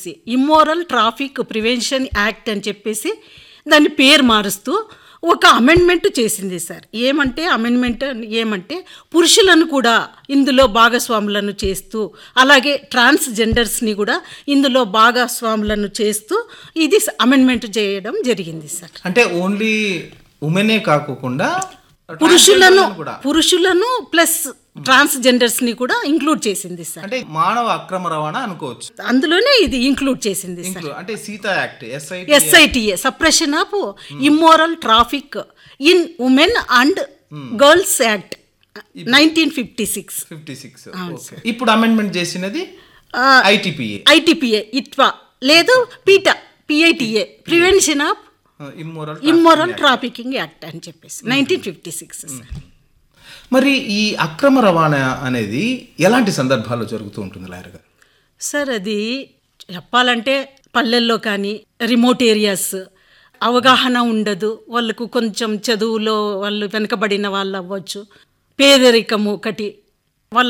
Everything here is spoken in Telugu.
చెప్పేసి ఇమ్మోరల్ ట్రాఫిక్ ప్రివెన్షన్ యాక్ట్ అని చెప్పేసి దాని పేరు మారుస్తూ ఒక అమెండ్మెంట్ చేసింది సార్ ఏమంటే అమెండ్మెంట్ ఏమంటే పురుషులను కూడా ఇందులో భాగస్వాములను చేస్తూ అలాగే ట్రాన్స్జెండర్స్ని కూడా ఇందులో భాగస్వాములను చేస్తూ ఇది అమెండ్మెంట్ చేయడం జరిగింది సార్ అంటే ఓన్లీ ఉమెనే కాకోకుండా పురుషులను transgender కూడా పురుషులను ప్లస్ ట్రాన్స్జెండర్స్ని కూడా ఇంక్లూడ్ చేసింది సార్ అంటే మానవ అక్రమ రవాణా అనుకోవచ్చు అందులోనే ఇది ఇంక్లూడ్ చేసింది సార్ ఇంక్లూ- అంటే SITA act SI SITA suppression of immoral traffic in women and girls act nineteen fifty six fifty six ఇప్పుడు అమెండ్మెంట్ చేసినది ఐటీపీఏ ఐటిపిఏ ఇట్వా లేదు PITA PITA prevention of immoral immoral trafficking act అని చెప్పేసి నైన్టీన్ ఫిఫ్టీ సిక్స్ మరి ఈ అక్రమ రవాణా అనేది ఎలాంటి సందర్భాల్లో జరుగుతూ ఉంటుంది లాయర్ గారు సార్ అది చెప్పాలంటే పల్లెల్లో కానీ రిమోట్ ఏరియాస్ అవగాహన ఉండదు వాళ్ళకు కొంచెం చదువులో వాళ్ళు వెనుకబడిన వాళ్ళు అవ్వచ్చు పేదరికము ఒకటి